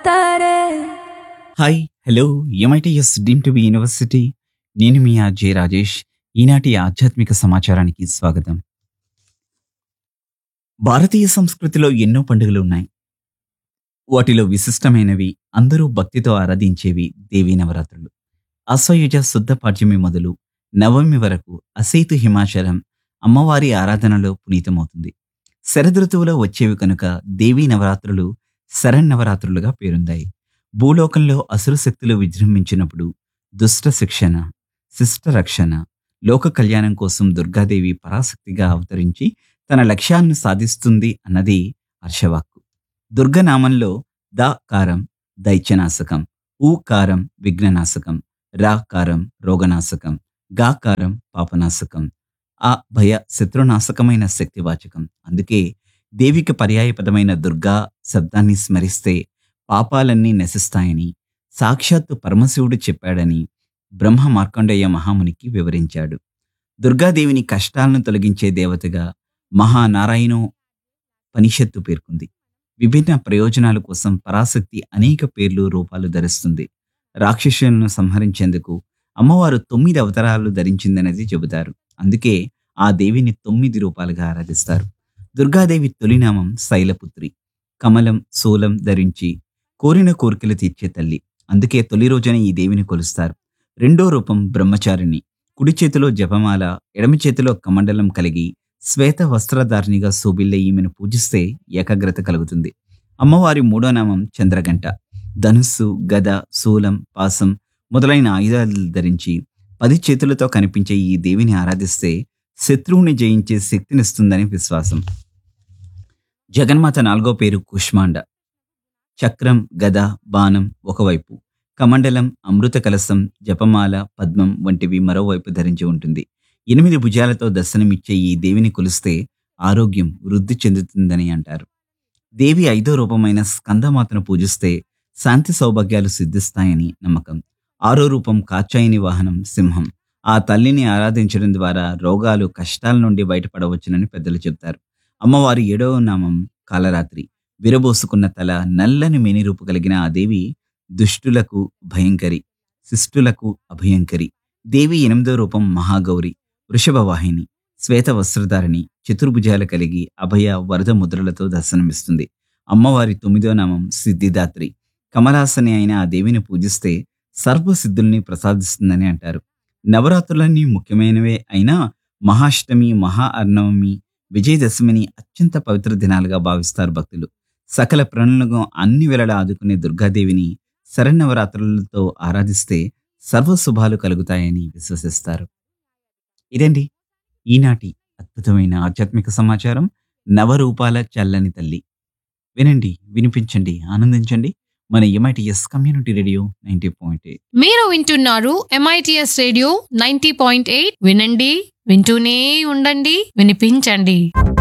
అవుతారే hi hello MITS deem to be university నేను మీ RJ Rajesh ఈనాటి ఆధ్యాత్మిక సమాచారానికి స్వాగతం భారతీయ సంస్కృతిలో ఎన్నో పండుగలు ఉన్నాయి వాటిలో విశిష్టమైనవి అందరూ భక్తితో ఆరాధించేవి దేవీ నవరాత్రులు అశ్వయుజ శుద్ధ పాడ్యమి మొదలు నవమి వరకు అసేతు హిమాచలం అమ్మవారి ఆరాధనలో పునీతమవుతుంది శరదృతువులో వచ్చేవి కనుక దేవీ నవరాత్రులు శరన్నవరాత్రులుగా పేరొందాయి భూలోకంలో అసుర శక్తులు విజృంభించినప్పుడు దుష్ట శిక్షణ శిష్ట రక్షణ లోక కళ్యాణం కోసం దుర్గాదేవి పరాశక్తిగా అవతరించి తన లక్ష్యాలను సాధిస్తుంది అన్నది హర్షవాక్కు దుర్గనామంలో ద కారం దైత్యనాశకం ఊ కారం విఘ్ననాశకం రా కారం రోగనాశకం గా కారం పాపనాశకం ఆ భయ శత్రునాశకమైన శక్తివాచకం అందుకే దేవికి పర్యాయపదమైన దుర్గా శబ్దాన్ని స్మరిస్తే పాపాలన్నీ నశిస్తాయని సాక్షాత్తు పరమశివుడు చెప్పాడని బ్రహ్మ మార్కండేయ మహామునికి వివరించాడు దుర్గాదేవిని కష్టాలను తొలగించే దేవతగా మహానారాయణో పనిషత్తు పేర్కొంది విభిన్న ప్రయోజనాల కోసం పరాశక్తి అనేక పేర్లు రూపాలు ధరిస్తుంది రాక్షసులను సంహరించేందుకు అమ్మవారు తొమ్మిది అవతారాలు ధరించిందనేది చెబుతారు అందుకే ఆ దేవిని తొమ్మిది రూపాలుగా ఆరాధిస్తారు దుర్గాదేవి తొలినామం శైలపుత్రి కమలం శూలం ధరించి కోరిన కోరికలు తీర్చే తల్లి అందుకే తొలి రోజున ఈ దేవిని కొలుస్తారు రెండో రూపం బ్రహ్మచారిణి కుడి చేతిలో జపమాల ఎడమ చేతిలో కమండలం కలిగి శ్వేత వస్త్రధారిణిగా శోభిల్లే ఈమెను పూజిస్తే ఏకాగ్రత కలుగుతుంది అమ్మవారి మూడో నామం చంద్రగంట ధనుస్సు గద శూలం పాసం మొదలైన ఆయుధాలు ధరించి పది చేతులతో కనిపించే ఈ దేవిని ఆరాధిస్తే శత్రువుని జయించే శక్తినిస్తుందని విశ్వాసం జగన్మాత నాలుగో పేరు కుష్మాండ చక్రం గద బాణం ఒకవైపు కమండలం అమృత కలశం జపమాల పద్మం వంటివి మరోవైపు ధరించి ఉంటుంది ఎనిమిది భుజాలతో దర్శనమిచ్చే ఈ దేవిని కొలిస్తే ఆరోగ్యం వృద్ధి చెందుతుందని అంటారు దేవి ఐదో రూపమైన స్కందమాతను పూజిస్తే శాంతి సౌభాగ్యాలు సిద్ధిస్తాయని నమ్మకం ఆరో రూపం కాచాయిని వాహనం సింహం ఆ తల్లిని ఆరాధించడం ద్వారా రోగాలు కష్టాల నుండి బయటపడవచ్చునని పెద్దలు చెప్తారు అమ్మవారి ఏడవ నామం కాలరాత్రి విరబోసుకున్న తల నల్లని మేనిరూపు కలిగిన ఆ దేవి దుష్టులకు భయంకరి శిష్టులకు అభయంకరి దేవి ఎనిమిదో రూపం మహాగౌరి వృషభ వాహిని శ్వేత వస్త్రధారిణి చతుర్భుజాలు కలిగి అభయ వరద ముద్రలతో దర్శనమిస్తుంది అమ్మవారి తొమ్మిదో నామం సిద్ధిదాత్రి కమలాసని అయిన ఆ దేవిని పూజిస్తే సర్వసిద్ధుల్ని ప్రసాదిస్తుందని అంటారు నవరాత్రులన్నీ ముఖ్యమైనవే అయినా మహాష్టమి మహా అర్ణవమి విజయదశమిని అత్యంత పవిత్ర దినాలుగా భావిస్తారు భక్తులు సకల ప్రాణులను అన్ని వేళలా ఆదుకునే దుర్గాదేవిని శరన్నవరాత్రులతో ఆరాధిస్తే సర్వ శుభాలు కలుగుతాయని విశ్వసిస్తారు ఇదండి ఈనాటి అద్భుతమైన ఆధ్యాత్మిక సమాచారం నవరూపాల చల్లని తల్లి వినండి వినిపించండి ఆనందించండి మన MITS community radio ninety point eight మీరు వింటున్నారు MITS radio ninety point eight వినండి వింటూనే ఉండండి వినిపించండి